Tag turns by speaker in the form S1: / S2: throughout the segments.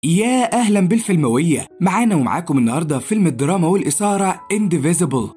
S1: يا أهلا بالفيلموية معانا ومعاكم النهاردة فيلم الدراما والإثارة Indivisible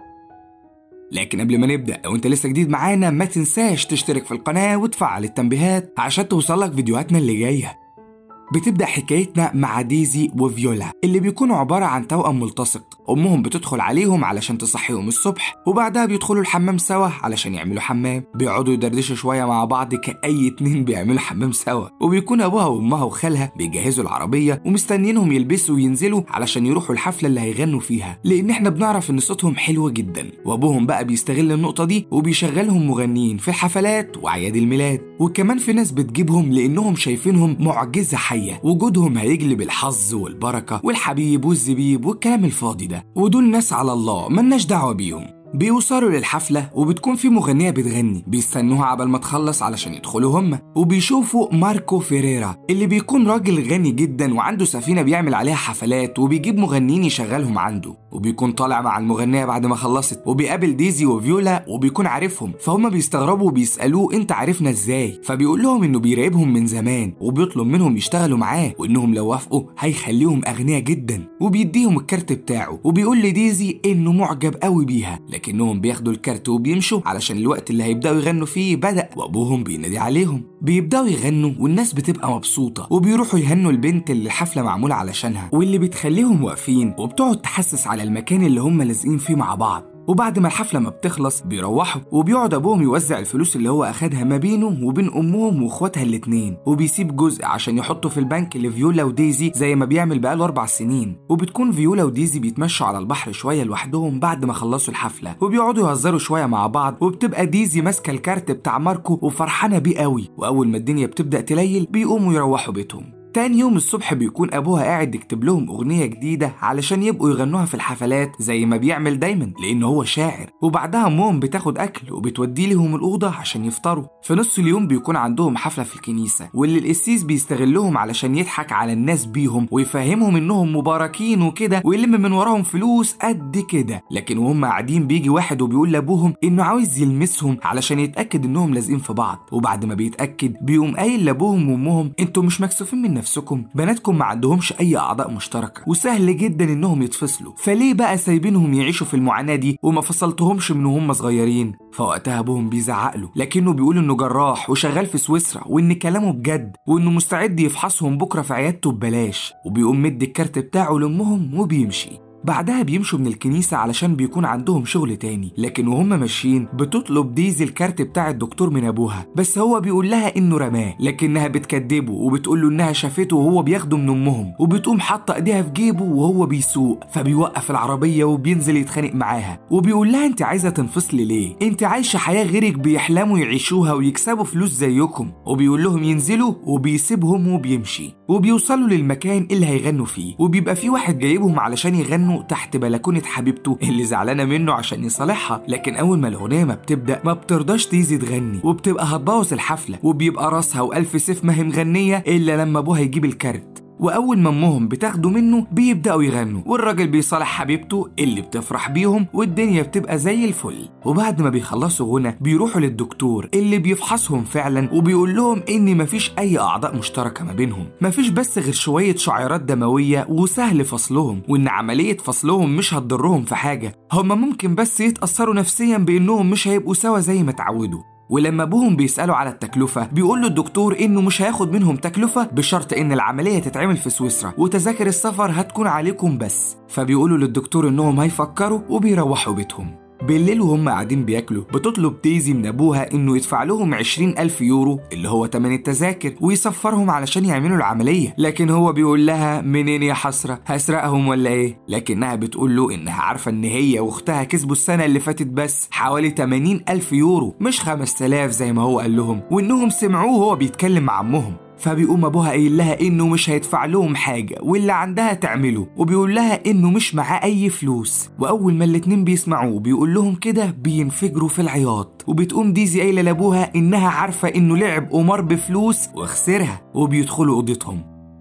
S1: لكن قبل ما نبدأ لو انت لسه جديد معانا ما تنساش تشترك في القناة وتفعل التنبيهات عشان توصلك فيديوهاتنا اللي جاية بتبدأ حكايتنا مع ديزي وفيولا اللي بيكونوا عبارة عن توأم ملتصق أمهم بتدخل عليهم علشان تصحيهم الصبح وبعدها بيدخلوا الحمام سوا علشان يعملوا حمام بيقعدوا يدردشوا شوية مع بعض كأي اتنين بيعملوا حمام سوا وبيكون أبوها وأمها وخالها بيجهزوا العربية ومستنيينهم يلبسوا وينزلوا علشان يروحوا الحفلة اللي هيغنوا فيها لأن احنا بنعرف إن صوتهم حلو جدا وأبوهم بقى بيستغل النقطة دي وبيشغلهم مغنيين في الحفلات وأعياد الميلاد وكمان في ناس بتجيبهم لأنهم شايفينهم معجزة حية وجودهم هيجلب الحظ والبركة والحبيب والزبيب والكلام الفاضي ده ودول ناس على الله ملناش دعوة بيهم بيوصلوا للحفلة وبتكون في مغنية بتغني بيستنوها عبال ما تخلص علشان يدخلوا هما وبيشوفوا ماركو فيريرا اللي بيكون راجل غني جدا وعنده سفينة بيعمل عليها حفلات وبيجيب مغنيين يشغلهم عنده وبيكون طالع مع المغنية بعد ما خلصت وبيقابل ديزي وفيولا وبيكون عارفهم فهم بيستغربوا وبيسألوه انت عارفنا ازاي فبيقول لهم انه بيراقبهم من زمان وبيطلب منهم يشتغلوا معاه وانهم لو وافقوا هيخليهم اغنياء جدا وبيديهم الكارت بتاعه وبيقول لديزي انه معجب قوي بيها لكنهم بياخدوا الكارت وبيمشوا علشان الوقت اللي هيبداوا يغنوا فيه بدأ وابوهم بينادي عليهم بيبداوا يغنوا والناس بتبقى مبسوطة وبيروحوا يهنوا البنت اللي الحفلة معمولة علشانها واللي بتخليهم واقفين وبتقعد تحسس على المكان اللي هم لازقين فيه مع بعض وبعد ما الحفلة ما بتخلص بيروحوا وبيقعد أبوهم يوزع الفلوس اللي هو أخدها ما بينه وبين أمهم وإخواتها الاتنين وبيسيب جزء عشان يحطه في البنك لفيولا وديزي زي ما بيعمل بقاله أربع سنين وبتكون فيولا وديزي بيتمشوا على البحر شوية لوحدهم بعد ما خلصوا الحفلة وبيقعدوا يهزروا شوية مع بعض وبتبقى ديزي ماسكة الكارت بتاع ماركو وفرحانة بيه قوي وأول ما الدنيا بتبدأ تليل بيقوموا يروحوا بيتهم تاني يوم الصبح بيكون أبوها قاعد يكتب لهم أغنية جديدة علشان يبقوا يغنوها في الحفلات زي ما بيعمل دايما لأن هو شاعر وبعدها أمهم بتاخد أكل وبتودي لهم الأوضة عشان يفطروا في نص اليوم بيكون عندهم حفلة في الكنيسة واللي القسيس بيستغلهم علشان يضحك على الناس بيهم ويفهمهم إنهم مباركين وكده ويلم من وراهم فلوس قد كده لكن وهم قاعدين بيجي واحد وبيقول لأبوهم إنه عاوز يلمسهم علشان يتأكد إنهم لازقين في بعض وبعد ما بيتأكد بيقوم قايل لأبوهم وأمهم أنتوا مش مكسوفين من نفسكم بناتكم ما عندهمش اي اعضاء مشتركه وسهل جدا انهم يتفصلوا فليه بقى سايبينهم يعيشوا في المعاناه دي وما فصلتهمش من وهم صغيرين فوقتها ابوهم بيزعق له لكنه بيقول انه جراح وشغال في سويسرا وان كلامه بجد وانه مستعد يفحصهم بكره في عيادته ببلاش وبيقوم مدي الكارت بتاعه لامهم وبيمشي بعدها بيمشوا من الكنيسة علشان بيكون عندهم شغل تاني لكن وهم ماشيين بتطلب ديزي الكارت بتاع الدكتور من أبوها بس هو بيقول لها إنه رماه لكنها بتكدبه وبتقول له إنها شافته وهو بياخده من أمهم وبتقوم حاطة إيديها في جيبه وهو بيسوق فبيوقف العربية وبينزل يتخانق معاها وبيقول لها أنت عايزة تنفصلي ليه؟ أنت عايشة حياة غيرك بيحلموا يعيشوها ويكسبوا فلوس زيكم وبيقول لهم ينزلوا وبيسيبهم وبيمشي وبيوصلوا للمكان اللي هيغنوا فيه وبيبقى في واحد جايبهم علشان يغنوا تحت بلكونة حبيبته اللي زعلانة منه عشان يصالحها لكن أول ما الأغنية ما بتبدأ ما بترضاش تيزي تغني وبتبقى هتبوظ الحفلة وبيبقى راسها وألف سيف ما هي مغنية إلا لما أبوها يجيب الكارت واول ما امهم بتاخده منه بيبداوا يغنوا والراجل بيصالح حبيبته اللي بتفرح بيهم والدنيا بتبقى زي الفل وبعد ما بيخلصوا غنى بيروحوا للدكتور اللي بيفحصهم فعلا وبيقول لهم ان مفيش اي اعضاء مشتركه ما بينهم مفيش بس غير شويه شعيرات دمويه وسهل فصلهم وان عمليه فصلهم مش هتضرهم في حاجه هما ممكن بس يتاثروا نفسيا بانهم مش هيبقوا سوا زي ما اتعودوا ولما ابوهم بيسالوا على التكلفه بيقول له الدكتور انه مش هياخد منهم تكلفه بشرط ان العمليه تتعمل في سويسرا وتذاكر السفر هتكون عليكم بس فبيقولوا للدكتور انهم هيفكروا وبيروحوا بيتهم بالليل وهم قاعدين بياكلوا بتطلب ديزي من ابوها انه يدفع لهم 20 الف يورو اللي هو تمن التذاكر ويسفرهم علشان يعملوا العملية لكن هو بيقول لها منين يا حسرة هسرقهم ولا ايه لكنها بتقول له انها عارفة ان هي واختها كسبوا السنة اللي فاتت بس حوالي 80 الف يورو مش 5000 زي ما هو قال لهم وانهم سمعوه وهو بيتكلم مع امهم فبيقوم ابوها قايل لها انه مش هيدفع لهم حاجه واللي عندها تعمله وبيقول لها انه مش معاه اي فلوس واول ما الاتنين بيسمعوه بيقول لهم كده بينفجروا في العياط وبتقوم ديزي قايله لابوها انها عارفه انه لعب قمار بفلوس وخسرها وبيدخلوا اوضتهم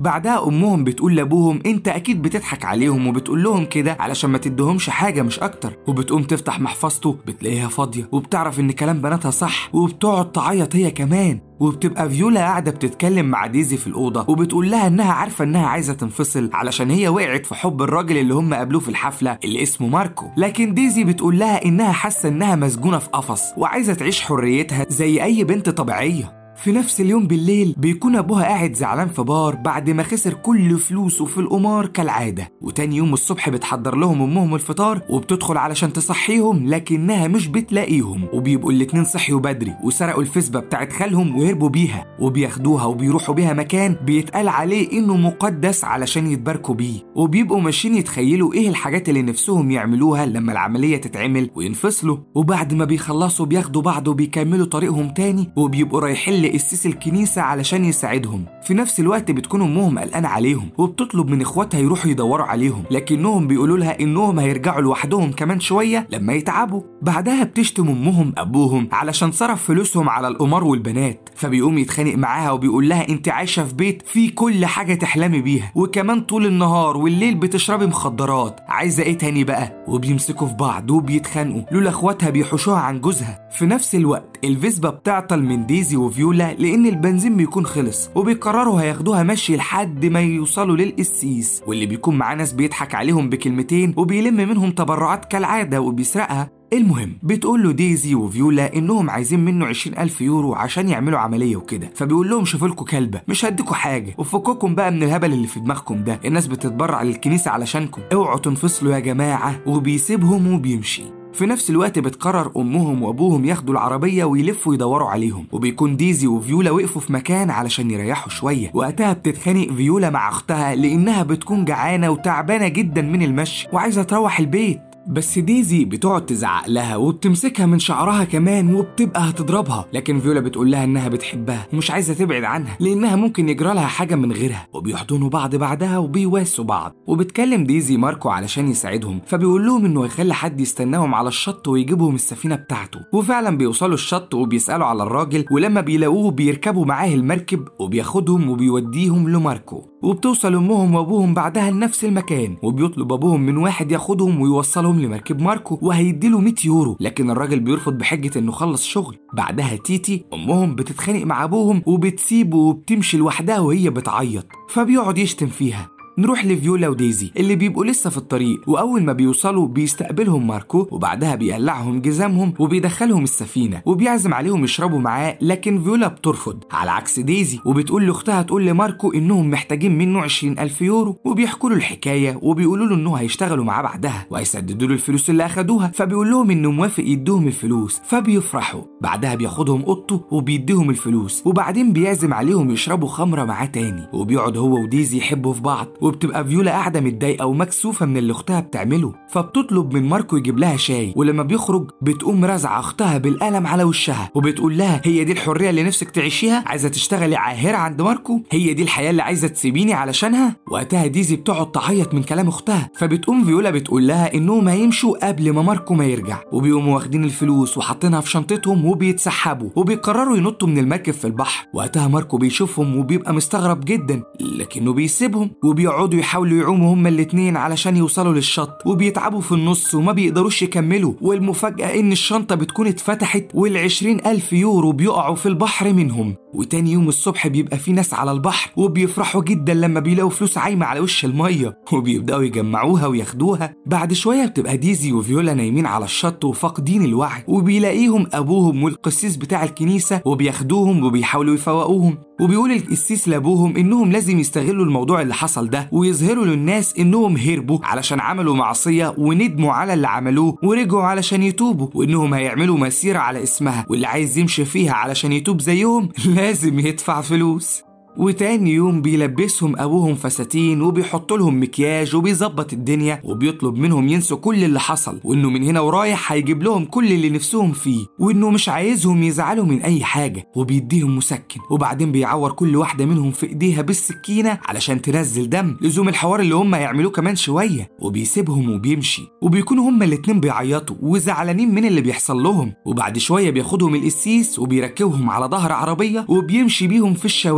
S1: بعدها امهم بتقول لابوهم انت اكيد بتضحك عليهم وبتقول لهم كده علشان ما تديهمش حاجه مش اكتر وبتقوم تفتح محفظته بتلاقيها فاضيه وبتعرف ان كلام بناتها صح وبتقعد تعيط هي كمان وبتبقى فيولا قاعدة بتتكلم مع ديزي في الأوضة وبتقول لها إنها عارفة إنها عايزة تنفصل علشان هي وقعت في حب الراجل اللي هم قابلوه في الحفلة اللي اسمه ماركو لكن ديزي بتقول لها إنها حاسة إنها مسجونة في قفص وعايزة تعيش حريتها زي أي بنت طبيعية في نفس اليوم بالليل بيكون ابوها قاعد زعلان في بار بعد ما خسر كل فلوسه في القمار كالعاده وتاني يوم الصبح بتحضر لهم امهم الفطار وبتدخل علشان تصحيهم لكنها مش بتلاقيهم وبيبقوا الاتنين صحيوا بدري وسرقوا الفسبه بتاعت خالهم وهربوا بيها وبياخدوها وبيروحوا بيها مكان بيتقال عليه انه مقدس علشان يتباركوا بيه وبيبقوا ماشيين يتخيلوا ايه الحاجات اللي نفسهم يعملوها لما العمليه تتعمل وينفصلوا وبعد ما بيخلصوا بياخدوا بعض وبيكملوا طريقهم تاني وبيبقوا رايحين لقسيس الكنيسة علشان يساعدهم في نفس الوقت بتكون أمهم قلقانة عليهم وبتطلب من إخواتها يروحوا يدوروا عليهم لكنهم بيقولوا لها إنهم هيرجعوا لوحدهم كمان شوية لما يتعبوا بعدها بتشتم أمهم أبوهم علشان صرف فلوسهم على القمار والبنات فبيقوم يتخانق معاها وبيقول لها أنت عايشة في بيت فيه كل حاجة تحلمي بيها وكمان طول النهار والليل بتشربي مخدرات عايزة إيه تاني بقى وبيمسكوا في بعض وبيتخانقوا لولا إخواتها بيحوشوها عن جوزها في نفس الوقت الفيسبا بتعطل من ديزي وفيولا لأن البنزين بيكون خلص وبيقرروا هياخدوها مشي لحد ما يوصلوا للقسيس واللي بيكون معاه ناس بيضحك عليهم بكلمتين وبيلم منهم تبرعات كالعادة وبيسرقها المهم بتقول له ديزي وفيولا انهم عايزين منه 20 الف يورو عشان يعملوا عمليه وكده فبيقول لهم شوفوا لكم كلبه مش هديكوا حاجه وفكوكم بقى من الهبل اللي في دماغكم ده الناس بتتبرع للكنيسه علشانكم اوعوا تنفصلوا يا جماعه وبيسيبهم وبيمشي في نفس الوقت بتقرر امهم وابوهم ياخدوا العربيه ويلفوا يدوروا عليهم وبيكون ديزي وفيولا وقفوا في مكان علشان يريحوا شويه وقتها بتتخانق فيولا مع اختها لانها بتكون جعانه وتعبانه جدا من المشي وعايزه تروح البيت بس ديزي بتقعد تزعق لها وبتمسكها من شعرها كمان وبتبقى هتضربها لكن فيولا بتقول لها انها بتحبها ومش عايزه تبعد عنها لانها ممكن يجرى لها حاجه من غيرها وبيحضنوا بعض بعدها وبيواسوا بعض وبتكلم ديزي ماركو علشان يساعدهم فبيقول لهم انه هيخلي حد يستناهم على الشط ويجيبهم السفينه بتاعته وفعلا بيوصلوا الشط وبيسالوا على الراجل ولما بيلاقوه بيركبوا معاه المركب وبياخدهم وبيوديهم لماركو وبتوصل امهم وابوهم بعدها لنفس المكان وبيطلب ابوهم من واحد ياخدهم ويوصلهم لمركب ماركو وهيديله 100 يورو لكن الراجل بيرفض بحجه انه خلص شغل بعدها تيتي امهم بتتخانق مع ابوهم وبتسيبه وبتمشي لوحدها وهي بتعيط فبيقعد يشتم فيها نروح لفيولا وديزي اللي بيبقوا لسه في الطريق واول ما بيوصلوا بيستقبلهم ماركو وبعدها بيقلعهم جزامهم وبيدخلهم السفينه وبيعزم عليهم يشربوا معاه لكن فيولا بترفض على عكس ديزي وبتقول لاختها تقول لماركو انهم محتاجين منه 20 الف يورو وبيحكوا له الحكايه وبيقولوا له انه هيشتغلوا معاه بعدها وهيسددوا له الفلوس اللي اخدوها فبيقول لهم انه موافق يديهم الفلوس فبيفرحوا بعدها بياخدهم اوضته وبيديهم الفلوس وبعدين بيعزم عليهم يشربوا خمره معاه تاني وبيقعد هو وديزي يحبوا في بعض وبتبقى فيولا قاعده متضايقه ومكسوفه من اللي اختها بتعمله فبتطلب من ماركو يجيب لها شاي ولما بيخرج بتقوم رازعه اختها بالقلم على وشها وبتقول لها هي دي الحريه اللي نفسك تعيشيها عايزه تشتغلي عاهره عند ماركو هي دي الحياه اللي عايزه تسيبيني علشانها وقتها ديزي بتقعد تعيط من كلام اختها فبتقوم فيولا بتقول لها انهم هيمشوا قبل ما ماركو ما يرجع وبيقوموا واخدين الفلوس وحاطينها في شنطتهم وبيتسحبوا وبيقرروا ينطوا من المركب في البحر وقتها ماركو بيشوفهم وبيبقى مستغرب جدا لكنه بيسيبهم وبيقعدوا يحاولوا يعوموا هما الاتنين علشان يوصلوا للشط وبيتعبوا في النص وما بيقدروش يكملوا والمفاجأة إن الشنطة بتكون اتفتحت والعشرين ألف يورو بيقعوا في البحر منهم وتاني يوم الصبح بيبقى في ناس على البحر وبيفرحوا جدا لما بيلاقوا فلوس عايمة على وش المية وبيبدأوا يجمعوها وياخدوها بعد شوية بتبقى ديزي وفيولا نايمين على الشط وفاقدين الوعي وبيلاقيهم أبوهم والقسيس بتاع الكنيسة وبياخدوهم وبيحاولوا يفوقوهم وبيقول القسيس لابوهم انهم لازم يستغلوا الموضوع اللي حصل ده ويظهروا للناس انهم هربوا علشان عملوا معصيه وندموا على اللي عملوه ورجعوا علشان يتوبوا وانهم هيعملوا مسيره على اسمها واللي عايز يمشي فيها علشان يتوب زيهم لازم يدفع فلوس وتاني يوم بيلبسهم ابوهم فساتين وبيحط لهم مكياج وبيظبط الدنيا وبيطلب منهم ينسوا كل اللي حصل وانه من هنا ورايح هيجيب لهم كل اللي نفسهم فيه وانه مش عايزهم يزعلوا من اي حاجه وبيديهم مسكن وبعدين بيعور كل واحده منهم في ايديها بالسكينه علشان تنزل دم لزوم الحوار اللي هم هيعملوه كمان شويه وبيسيبهم وبيمشي وبيكونوا هما الاتنين بيعيطوا وزعلانين من اللي بيحصل لهم وبعد شويه بياخدهم القسيس وبيركبهم على ظهر عربيه وبيمشي بيهم في الشوارع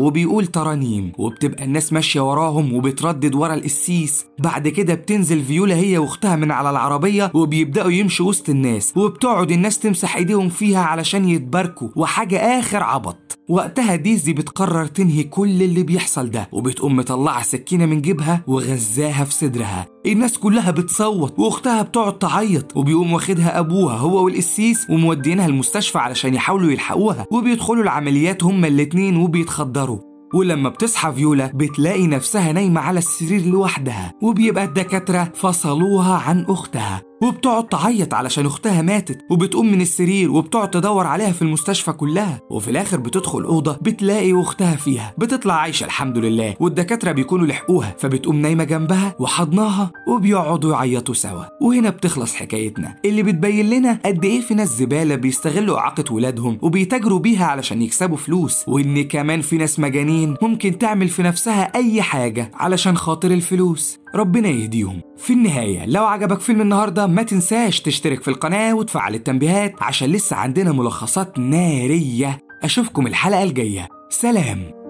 S1: وبيقول ترانيم وبتبقى الناس ماشية وراهم وبتردد ورا القسيس بعد كده بتنزل فيولا هي واختها من على العربية وبيبدأوا يمشوا وسط الناس وبتقعد الناس تمسح ايديهم فيها علشان يتباركوا وحاجة آخر عبط وقتها ديزي بتقرر تنهي كل اللي بيحصل ده وبتقوم مطلعة سكينة من جيبها وغزاها في صدرها الناس كلها بتصوت واختها بتقعد تعيط وبيقوم واخدها ابوها هو والقسيس ومودينها المستشفى علشان يحاولوا يلحقوها وبيدخلوا العمليات هما الاتنين وبيتخدروا ولما بتصحى فيولا بتلاقي نفسها نايمة على السرير لوحدها وبيبقى الدكاترة فصلوها عن أختها وبتقعد تعيط علشان اختها ماتت وبتقوم من السرير وبتقعد تدور عليها في المستشفى كلها وفي الاخر بتدخل اوضه بتلاقي اختها فيها بتطلع عايشه الحمد لله والدكاتره بيكونوا لحقوها فبتقوم نايمه جنبها وحضناها وبيقعدوا يعيطوا سوا وهنا بتخلص حكايتنا اللي بتبين لنا قد ايه في ناس زباله بيستغلوا اعاقه ولادهم وبيتاجروا بيها علشان يكسبوا فلوس وان كمان في ناس مجانين ممكن تعمل في نفسها اي حاجه علشان خاطر الفلوس ربنا يهديهم في النهاية لو عجبك فيلم النهاردة ما تنساش تشترك في القناة وتفعل التنبيهات عشان لسه عندنا ملخصات نارية أشوفكم الحلقة الجاية سلام